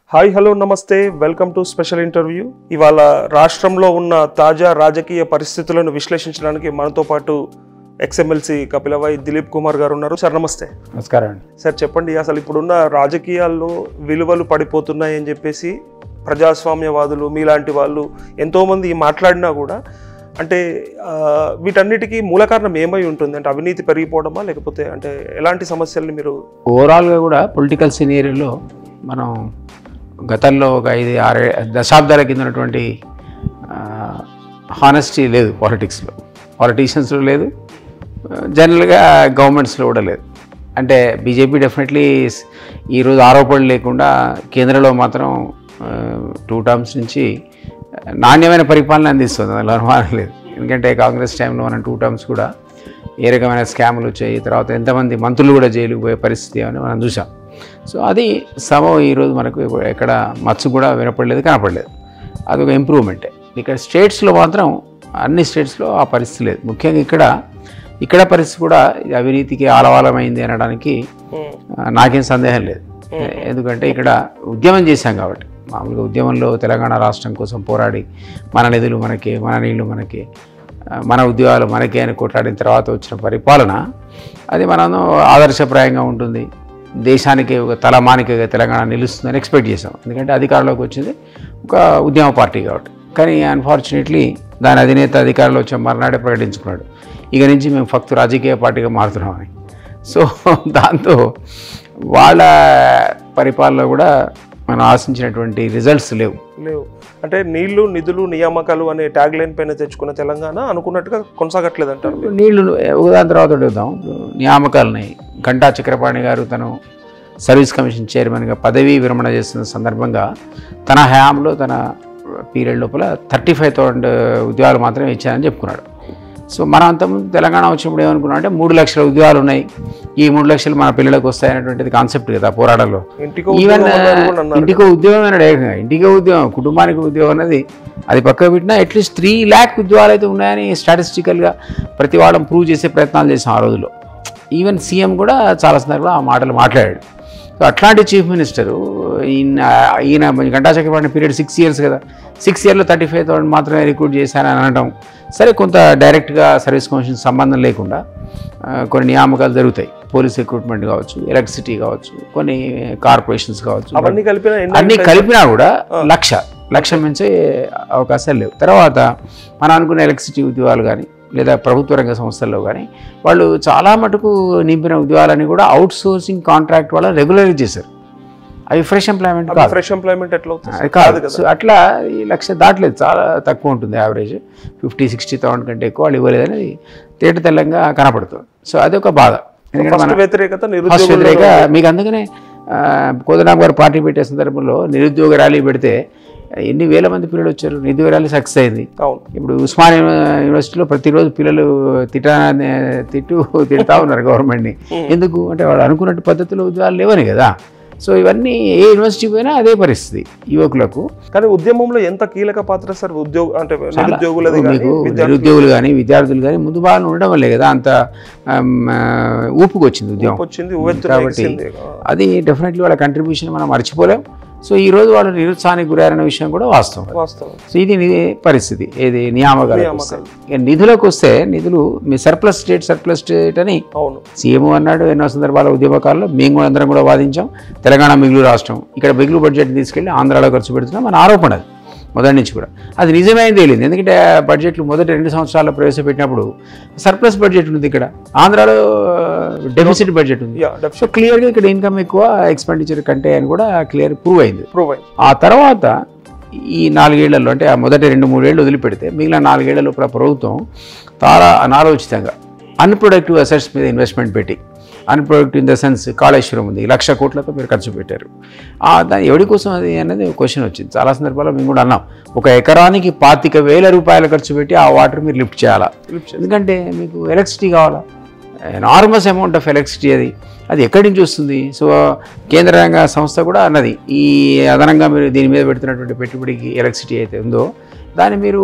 Hi hello నమస్తే welcome to special interview ఇవాళ రాష్ట్రంలో ఉన్న తాజా రాజకీయ పరిస్థితులను విశ్లేషించడానికి మనతో పాటు ఎక్స్ఎమ్మెల్సీ కపిలవాయి దిలీప్ కుమార్ గారు ఉన్నారు సార్ నమస్తే నమస్కారం అండి సార్ చెప్పండి అసలు ఇప్పుడున్న రాజకీయాల్లో విలువలు పడిపోతున్నాయి అని చెప్పేసి ప్రజాస్వామ్యవాదులు మీలాంటి వాళ్ళు ఎంతోమంది మాట్లాడినా కూడా అంటే ఆ, వీటన్నిటికీ మూల కారణం ఏమై ఉంటుంది అంటే అవినీతి పెరిగిపోవడమా లేకపోతే అంటే ఎలాంటి సమస్యల్ని మీరు ఓవరాల్గా కూడా పొలిటికల్ సినీరియోలో మనం గతంలో ఒక ఐదు ఆరు దశాబ్దాల కింద ఉన్నటువంటి హానెస్టీ లేదు పాలిటిక్స్లో పాలిటీషియన్స్లో లేదు జనరల్గా గవర్నమెంట్స్లో కూడా లేదు అంటే బీజేపీ డెఫినెట్లీ ఈరోజు ఆరోపణలు లేకుండా కేంద్రంలో మాత్రం టూ టర్మ్స్ నుంచి నాణ్యమైన పరిపాలన అందిస్తుంది అందులో అనుమానం లేదు ఎందుకంటే కాంగ్రెస్ టైంలో మనం టూ టర్మ్స్ కూడా ఏ రకమైన స్కాములు వచ్చాయి తర్వాత ఎంతమంది మంత్రులు కూడా జైలుకు పోయే పరిస్థితి అని మనం చూసాం సో అది సమం ఈరోజు మనకు ఎక్కడ మచ్చు కూడా వినపడలేదు కనపడలేదు అదొక ఇంప్రూవ్మెంటే ఇక్కడ స్టేట్స్లో మాత్రం అన్ని స్టేట్స్లో ఆ పరిస్థితి లేదు ముఖ్యంగా ఇక్కడ ఇక్కడ పరిస్థితి కూడా ఇది అవినీతికి ఆలవాలమైంది అనడానికి ఉమ్, ఆ, నాకేం సందేహం లేదు ఎందుకంటే ఇక్కడ ఉద్యమం చేశాం కాబట్టి మామూలుగా ఉద్యమంలో తెలంగాణ రాష్ట్రం కోసం పోరాడి మన నిధులు మనకి మన నీళ్లు మనకి ఆ, మన ఉద్యోగాలు మనకే అని కొట్లాడిన తర్వాత వచ్చిన పరిపాలన అది మనం ఆదర్శప్రాయంగా ఉంటుంది దేశానికి ఒక తలమానికగా తెలంగాణ నిలుస్తుందని ఎక్స్పెక్ట్ చేసాం ఎందుకంటే అధికారంలోకి వచ్చింది ఒక ఉద్యమ పార్టీ కాబట్టి కానీ అన్ఫార్చునేట్లీ దాని అధినేత అధికారంలో వచ్చే మర్నాడే ప్రకటించుకున్నాడు ఇక నుంచి మేము ఫక్తు రాజకీయ పార్టీగా మారుతున్నామని సో దాంతో వాళ్ళ పరిపాలనలో కూడా మనం ఆశించినటువంటి రిజల్ట్స్ లేవు లేవు అంటే నీళ్లు నిధులు నియామకాలు అనే ట్యాగ్ లైన్ పైన తెచ్చుకున్న తెలంగాణ అనుకున్నట్టుగా కొనసాగట్లేదు అంటారు మీరు. నీళ్లు ఒకదాని తర్వాత ఒకటి చూద్దాం నియామకాలని గంటా చక్రపాణి గారు తను సర్వీస్ కమిషన్ చైర్మన్గా పదవీ విరమణ చేస్తున్న సందర్భంగా తన హయాంలో తన పీరియడ్ లోపల థర్టీ ఫైవ్ థౌసండ్ ఉద్యోగాలు మాత్రమే ఇచ్చారని చెప్పుకున్నాడు సో మనం అంతకుముందు తెలంగాణ వచ్చినప్పుడు ఏమనుకున్నాం అంటే మూడు లక్షల ఉద్యోగాలు ఉన్నాయి ఈ మూడు లక్షలు మన పిల్లలకు వస్తాయనేటువంటిది కాన్సెప్ట్ కదా పోరాటంలో ఇంటికో ఈవెన్ ఉద్యోగం అన్నారు కూడా అన్నారు. ఇంటికో ఉద్యోగం అన్నాడు ఏకంగా ఇంటికో ఉద్యోగం కుటుంబానికి ఉద్యోగం అనేది అది పక్కకు పెట్టినా అట్లీస్ట్ త్రీ ల్యాక్ ఉద్యోగాలు అయితే ఉన్నాయని స్టాటిస్టికల్గా ప్రతి వారం ప్రూవ్ చేసే ప్రయత్నాలు చేసాం ఆ రోజుల్లో ఈవెన్ సీఎం కూడా చాలా సందర్భంలో ఆ మాటలు మాట్లాడాడు సో అట్లాంటి చీఫ్ మినిస్టరు ఈయన ఈయన Ganta Chakrapani period six years కదా సిక్స్ ఇయర్లో థర్టీ ఫైవ్ థౌసండ్ మాత్రమే రిక్రూట్ చేశానని అనడం సరే కొంత డైరెక్ట్గా సర్వీస్ కమిషన్ సంబంధం లేకుండా ఆ, కొన్ని నియామకాలు జరుగుతాయి పోలీస్ రిక్రూట్మెంట్ కావచ్చు ఎలక్ట్రిసిటీ కావచ్చు కొన్ని కార్పొరేషన్స్ కావచ్చు అవన్నీ కలిపిన ఎన్ని అన్ని కలిపినా కూడా లక్ష లక్ష మించే అవకాశాలు లేవు తర్వాత మనం అనుకున్న ఎలక్ట్రిసిటీ ఉద్యోగాలు కానీ లేదా ప్రభుత్వ రంగ సంస్థల్లో కానీ వాళ్ళు చాలా మటుకు నింపిన ఉద్యోగాలని కూడా అవుట్ సోర్సింగ్ కాంట్రాక్ట్ వాళ్ళని రెగ్యులరైజ్ చేశారు అవి ఫ్రెష్ ఎంప్లాయ్మెంట్ కాదు ఫ్రెష్ ఎంప్లాయ్మెంట్ ఎట్లా అవుతుంది అది కాదు సో అట్లా ఈ లక్ష దాటలేదు చాలా తక్కువ ఉంటుంది యావరేజ్ ఫిఫ్టీ సిక్స్టీ థౌసండ్ కంటే ఎక్కువ వాళ్ళు ఇవ్వలేదని తేట తెల్లంగా కనపడుతుంది సో అదొక బాధ ఎందుకంటే మన ఫస్ట్ వ్యతిరేకత ఫస్ట్ నిరుద్యోగులు వ్యతిరేక మీకు అందుకనే ఆ, కోదండరామ్ గారు పార్టీ పెట్టే సందర్భంలో నిరుద్యోగ ర్యాలీ పెడితే ఎన్ని వేల మంది పిల్లలు వచ్చారు నిరుద్యోగ ర్యాలీ సక్సెస్ అయింది అవును ఇప్పుడు ఉస్మాన్ యూనివర్సిటీలో ప్రతిరోజు పిల్లలు తిట్టా తిట్టు తిడతా ఉన్నారు గవర్నమెంట్ని ఎందుకు అంటే వాళ్ళు అనుకున్నట్టు పద్ధతిలో ఉద్యోగాలు లేవని కదా సో ఇవన్నీ ఏ యూనివర్సిటీ పోయినా అదే పరిస్థితి యువకులకు కానీ ఉద్యమంలో ఎంత కీలక పాత్ర సార్ ఉద్యోగ అంటే నిరుద్యోగులది కానీ మీకు నిరుద్యోగులు కానీ విద్యార్థులు కానీ ముందు బాగా ఉండడం వల్లే కదా అంత ఆమ్, ఆ, ఊపుకు వచ్చింది ఉద్యమం వచ్చింది ఉవ్వెత్తున కాబట్టి ఎగిసింది. అది డెఫినెట్లీ వాళ్ళ కంట్రిబ్యూషన్ మనం మర్చిపోలేం సో ఈ రోజు వాళ్ళు నిరుత్సాహానికి గురయ్యారనే విషయం కూడా వాస్తవం వాస్తవం సో ఇది ని- పరిస్థితి ఏది నియామకాలకు వస్తే ఇక నిధులకు వస్తే నిధులు మీ సర్ప్లస్ స్టేట్ సర్ప్లస్ స్టేట్ అని అవును సీఎం అన్నాడు ఎన్నో సందర్భాల ఉద్యమకాలంలో మేము కూడా అందరం కూడా వాదించాం తెలంగాణ మిగులు రాష్ట్రం ఇక్కడ మిగులు బడ్జెట్ తీసుకెళ్ళి ఆంధ్రాలో ఖర్చు పెడుతున్నాం మన ఆరోపణ అది మొదటి నుంచి కూడా అది నిజమైంది తేలింది ఎందుకంటే ఆ బడ్జెట్లు మొదటి రెండు సంవత్సరాల్లో ప్రవేశపెట్టినప్పుడు సర్ప్లస్ బడ్జెట్ ఉంది ఇక్కడ ఆంధ్రాలో డెఫిసిట్ బడ్జెట్ ఉంది యా సో క్లియర్గా ఇక్కడ ఇన్కమ్ ఎక్కువ ఎక్స్పెండిచర్ కంటే అని కూడా క్లియర్ ప్రూవ్ అయింది ప్రూవ్ అయింది ఆ తర్వాత ఈ నాలుగేళ్లలో అంటే ఆ మొదటి రెండు మూడేళ్ళు వదిలిపెడితే మిగిలిన నాలుగేళ్ల లోపల ప్రభుత్వం చాలా అనాలోచితంగా అన్ప్రొడక్టివ్ అసెట్స్ మీద ఇన్వెస్ట్మెంట్ పెట్టి unproductive in the sense Kaleshwaram ఉంది లక్ష కోట్లతో మీరు ఖర్చు పెట్టారు ఆ దాని ఎవరి కోసం అది అనేది క్వశ్చన్ వచ్చింది చాలా సందర్భాల్లో మేము కూడా అన్నాం ఒక ఎకరానికి పాతిక వేల రూపాయలు ఖర్చు పెట్టి ఆ వాటర్ మీరు లిఫ్ట్ చేయాలా లిఫ్ట్ ఎందుకంటే మీకు ఎలక్ట్రిసిటీ కావాలా ఎనార్మస్ అమౌంట్ ఆఫ్ ఎలక్ట్రిసిటీ అది అది ఎక్కడి నుంచి వస్తుంది సో కేంద్ర రంగ సంస్థ కూడా అన్నది ఈ అదనంగా మీరు దీని మీద పెడుతున్నటువంటి పెట్టుబడికి ఎలక్ట్రిసిటీ అయితే ఉందో దాన్ని మీరు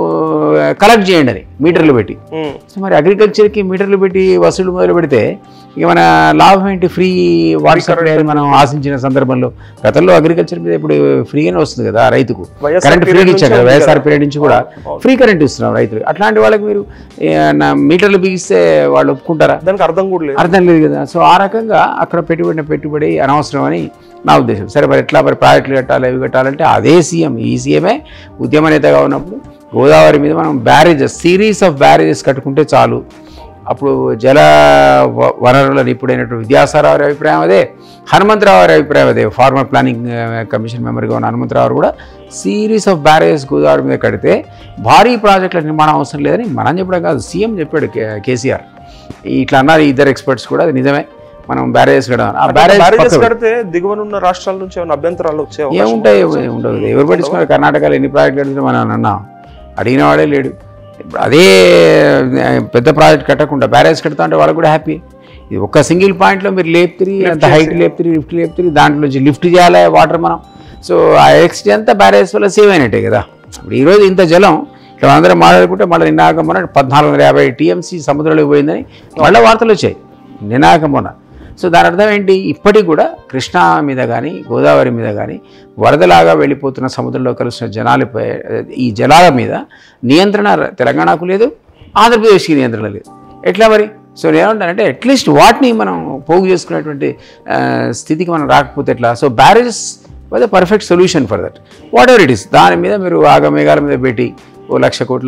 కలెక్ట్ చేయండి అని మీటర్లు పెట్టి ఉమ్. సో మరి అగ్రికల్చర్కి మీటర్లు పెట్టి వసూలు మొదలు పెడితే ఇక మన లాభం ఏంటి ఫ్రీ వాటర్ సప్లై అని మనం ఆశించిన సందర్భంలో గతంలో అగ్రికల్చర్ మీద ఇప్పుడు ఫ్రీగానే వస్తుంది కదా రైతుకు వైఎస్ఆర్ కరెంట్ period ఫ్రీగా నుంచి ఇచ్చారు కదా ఉంది వైఎస్ఆర్ కదా. పీరియడ్ నుంచి కూడా అవును. ఫ్రీ కరెంట్ ఇస్తున్నారు రైతులు అట్లాంటి వాళ్ళకి మీరు ఏ, నా మీటర్లు బిగిస్తే వాళ్ళు ఒప్పుకుంటారా దానికి అర్థం కూడా లేదు అర్థం లేదు కదా సో ఆ రకంగా అక్కడ పెట్టుబడిన పెట్టుబడి అనవసరం అని నా ఉద్దేశం సరే మరి ఎట్లా మరి ప్రాజెక్టులు కట్టాలి అవి కట్టాలంటే అదే సీఎం ఈ సీఎమే ఉద్యమ నేతగా ఉన్నప్పుడు గోదావరి మీద మనం బ్యారేజెస్ సిరీస్ ఆఫ్ బ్యారేజెస్ కట్టుకుంటే చాలు అప్పుడు జల వ- వనరుల నిపుడైనటువంటి విద్యాసారావు గారి అభిప్రాయం అదే హనుమంతరావు గారి అభిప్రాయం అదే ఫార్మర్ ప్లానింగ్ ఆ, కమిషన్ మెంబర్గా ఉన్న హనుమంతరావు గారు కూడా సిరీస్ ఆఫ్ బ్యారేజెస్ గోదావరి మీద కడితే భారీ ప్రాజెక్టుల నిర్మాణం అవసరం లేదని మనం చెప్పడం కాదు సీఎం చెప్పాడు కే- కేసీఆర్ ఇట్లా అన్నారు ఈ ఇద్దరు ఎక్స్పర్ట్స్ కూడా అది నిజమే మనం బ్యారేజెస్ కడదాం ఆ బ్యారేజ్ బ్యారేజెస్ పక్కకు కడితే దిగువనున్న రాష్ట్రాల నుంచి ఏమైనా అభ్యంతరాలు వచ్చే అవకాశం ఏముంటాయి ఏమి ఉండదు ఎవరు పట్టించుకున్నారు కర్ణాటకలో ఎన్ని ప్రాజెక్టులు కడుతున్నాం మనం అన్నాం అడిగిన వాడే లేడు ఇప్పుడు అదే ఆ, పెద్ద ప్రాజెక్ట్ కట్టకుండా బ్యారేజ్ కడతా అంటే వాళ్ళకి కూడా హ్యాపీ ఇది ఒక్క సింగిల్ పాయింట్లో మీరు లేపుతిరి అంత హైట్ లేపుతిరి లిఫ్ట్ లేపుతిరి దాంట్లో నుంచి లిఫ్ట్ చేయాలి వాటర్ మనం సో ఆ ఎక్స్టీ అంతా బ్యారేజ్ వల్ల సేవ్ అయినట్టే కదా ఇప్పుడు ఈరోజు ఇంత జలం ఇట్లా అందరం మాట్లాడుకుంటే మళ్ళీ నిన్నాక మొన్న పద్నాలుగు వందల యాభై టీఎంసీ సముద్రంలోకి పోయిందని మళ్ళీ వార్తలు వచ్చాయి నినాక మొన్న సో దాని అర్థం ఏంటి ఇప్పటికి కూడా కృష్ణా మీద కానీ గోదావరి మీద కానీ వరదలాగా వెళ్ళిపోతున్న సముద్రంలో కలిసిన జనాలపై ఈ జలాల మీద నియంత్రణ తెలంగాణకు లేదు ఆంధ్రప్రదేశ్కి నియంత్రణ లేదు ఎట్లా మరి సో నేనేమంటానంటే అట్లీస్ట్ వాటిని మనం పోగు చేసుకునేటువంటి ఆ, స్థితికి మనం రాకపోతే ఎట్లా so barrages was a perfect solution for that whatever it is దాని మీద మీరు ఆగమేఘాల మీద పెట్టి ఓ లక్ష కోట్ల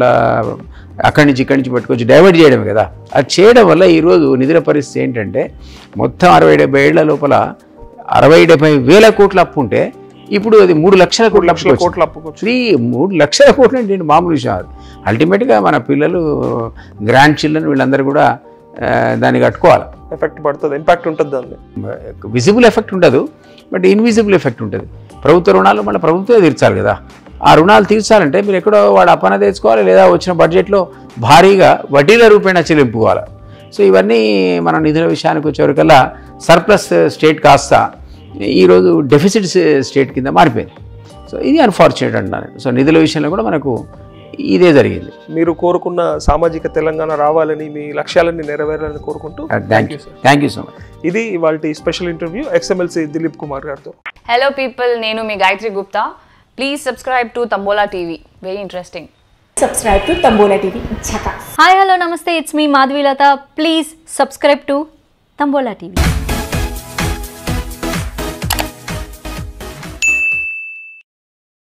అక్కడి నుంచి ఇక్కడి నుంచి పట్టుకొచ్చి డైవర్ట్ చేయడమే కదా అది చేయడం వల్ల ఈరోజు నిధుల పరిస్థితి ఏంటంటే మొత్తం అరవై డెబ్బై ఏళ్ల లోపల అరవై డెబ్బై వేల కోట్ల అప్పు ఉంటే ఇప్పుడు అది మూడు లక్షల కోట్ల లక్షల అప్పు కోట్ల అప్పుకు త్రీ మూడు లక్షల కోట్లు అంటే ఏంటి మామూలు విషయం అది అల్టిమేట్గా మన పిల్లలు గ్రాండ్ చిల్డ్రన్ వీళ్ళందరూ కూడా ఆ, దాన్ని కట్టుకోవాలి ఎఫెక్ట్ పడుతుంది ఇంపాక్ట్ ఉంటుంది దాన్ని విజిబుల్ ఎఫెక్ట్ ఉండదు బట్ ఇన్విజిబుల్ ఎఫెక్ట్ ఉంటుంది ప్రభుత్వ రుణాలు మళ్ళీ ప్రభుత్వమే తీర్చాలి కదా ఆ రుణాలు తీర్చాలంటే మీరు ఎక్కడో వాడు అప్పన తెచ్చుకోవాలి లేదా వచ్చిన బడ్జెట్లో భారీగా వడ్డీల రూపేణా చెల్లింపుకోవాలి సో ఇవన్నీ మన నిధుల విషయానికి వచ్చేవరకల్లా సర్ప్లస్ స్టేట్ కాస్త ఈరోజు డెఫిసిట్ స్టేట్ కింద మారిపోయింది సో ఇది అన్ఫార్చునేట్ అంటున్నాను సో నిధుల విషయంలో కూడా మనకు ఇదే జరిగింది మీరు కోరుకున్న సామాజిక తెలంగాణ రావాలని మీ లక్ష్యాలన్నీ నెరవేరాలని కోరుకుంటూ thank you thank you so much ఇది వాళ్ళ special interview ex MLC Dilip Kumar గారితో హలో పీపుల్ నేను మీ Gayathri Gupta please subscribe to Tambola TV very interesting subscribe to Tambola TV. Chaka. Hi hello నమస్తే it's me Madhavilatha please subscribe to Tambola TV